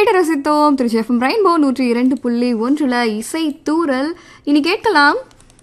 கேட்டு ரசித்தோம் Trichy FM rainbow நூற்றி இரண்டு புள்ளி ஒன்றுல இசை தூரல் இனி கேட்கலாம்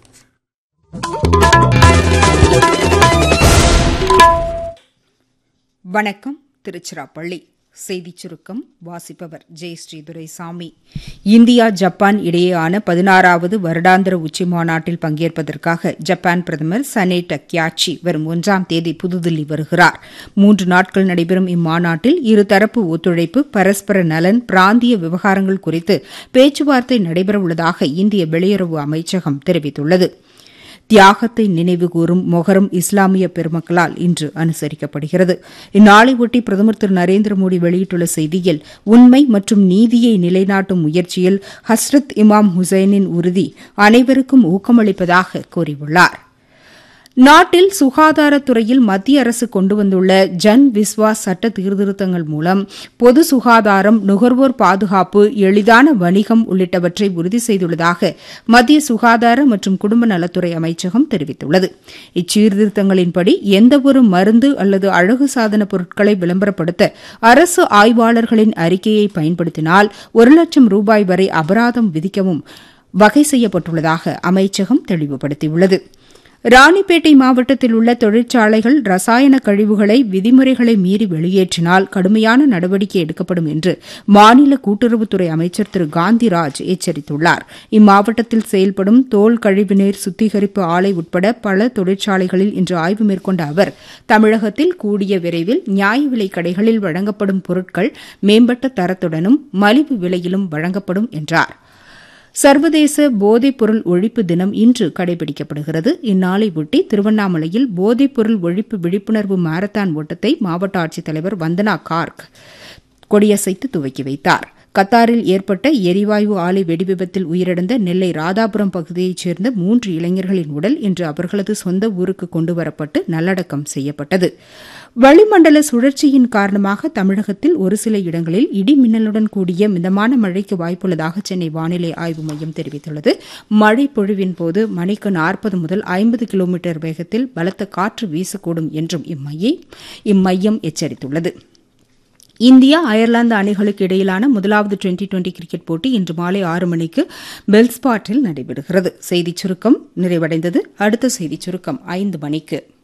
வணக்கம் திருச்சிராப்பள்ளி செய்திச் சுருக்கம் வாசிப்பவர் ஜெய் ஸ்ரீ துரைசாமி இந்தியா ஜப்பான் இடையேயான பதினாறாவது வருடாந்திர உச்சி மாநாட்டில் பங்கேற்பதற்காக ஜப்பான் பிரதமர் சனே டக்யாச்சி வரும் ஒன்றாம் தேதி புதுதில்லி வருகிறார் மூன்று நாட்கள் நடைபெறும் இம்மாநாட்டில் இருதரப்பு ஒத்துழைப்பு பரஸ்பர நலன் பிராந்திய விவகாரங்கள் குறித்து பேச்சுவார்த்தை நடைபெறவுள்ளதாக இந்திய வெளியுறவு அமைச்சகம் தெரிவித்துள்ளது தியாகத்தை நினைவுகூரும் மொஹரம் இஸ்லாமிய பெருமக்களால் இன்று அனுசரிக்கப்படுகிறது இந்நாளையொட்டி பிரதமர் திரு நரேந்திர மோடி வெளியிட்டுள்ள செய்தியில் உண்மை மற்றும் நீதியை நிலைநாட்டும் முயற்சியில் ஹஸ்ரத் இமாம் ஹுசைனின் உறுதி அனைவருக்கும் ஊக்கமளிப்பதாக கூறியுள்ளார் நாட்டில் சுகாதாரத்துறையில் மத்திய அரசு கொண்டு வந்துள்ள ஜன் விஸ்வாஸ் சட்ட சீர்திருத்தங்கள் மூலம் பொது சுகாதாரம் நுகர்வோர் பாதுகாப்பு எளிதான வணிகம் உள்ளிட்டவற்றை உறுதி செய்துள்ளதாக மத்திய சுகாதார மற்றும் குடும்ப நலத்துறை அமைச்சகம் தெரிவித்துள்ளது இச்சீர்திருத்தங்களின்படி எந்தவொரு மருந்து அல்லது அழகு சாதன பொருட்களை விளம்பரப்படுத்த அரசு ஆய்வாளர்களின் அறிக்கையை பயன்படுத்தினால் ஒரு லட்சம் ரூபாய் வரை அபராதம் விதிக்கவும் வகை செய்யப்பட்டுள்ளதாக அமைச்சகம் தெளிவுபடுத்தியுள்ளது ராணிப்பேட்டை மாவட்டத்தில் உள்ள தொழிற்சாலைகள் ரசாயன கழிவுகளை விதிமுறைகளை மீறி வெளியேற்றினால் கடுமையான நடவடிக்கை எடுக்கப்படும் என்று மாநில கூட்டுறவுத்துறை அமைச்சர் திரு காந்திராஜ் எச்சரித்துள்ளார் இம்மாவட்டத்தில் செயல்படும் தோல் கழிவுநீர் சுத்திகரிப்பு ஆலை உட்பட பல தொழிற்சாலைகளில் இன்று ஆய்வு மேற்கொண்ட அவர் தமிழகத்தில் கூடிய விரைவில் நியாய விலைக் கடைகளில் வழங்கப்படும் பொருட்கள் மேம்பட்ட தரத்துடனும் மலிவு விலையிலும் வழங்கப்படும் என்றார் சர்வதேச போதைப்பொருள் ஒழிப்பு தினம் இன்று கடைபிடிக்கப்படுகிறது இந்நாளை ஒட்டி திருவண்ணாமலையில் போதைப்பொருள் ஒழிப்பு விழிப்புணர்வு மாரத்தான் ஓட்டத்தை மாவட்ட ஆட்சித்தலைவர் வந்தனா கார்க் கொடியசைத்து துவக்கி வைத்தார் கத்தாரில் ஏற்பட்ட எரிவாயு ஆலை வெடிவிபத்தில் உயிரிழந்த நெல்லை ராதாபுரம் பகுதியைச் சேர்ந்த மூன்று இளைஞர்களின் உடல் இன்று அவர்களது சொந்த ஊருக்கு கொண்டுவரப்பட்டு நல்லடக்கம் செய்யப்பட்டது வளிமண்டல சுழற்சியின் காரணமாக தமிழகத்தில் ஒரு சில இடங்களில் இடி மின்னலுடன் கூடிய மிதமான மழைக்கு வாய்ப்புள்ளதாக சென்னை வானிலை ஆய்வு மையம் தெரிவித்துள்ளது மழை பொழிவின் போது மணிக்கு நாற்பது முதல் ஐம்பது கிலோமீட்டர் வேகத்தில் பலத்த காற்று வீசக்கூடும் என்றும் இம்மையம் இம்மையம் எச்சரித்துள்ளது இந்தியா அயர்லாந்து அணிகளுக்கு இடையிலான முதலாவது டுவெண்டி டுவெண்டி கிரிக்கெட் போட்டி இன்று மாலை ஆறு மணிக்கு பெல்ஸ்பாட்டில் நடைபெறுகிறது செய்திச் சுருக்கம் நிறைவடைந்தது அடுத்த செய்திச் சுருக்கம் ஐந்து மணிக்கு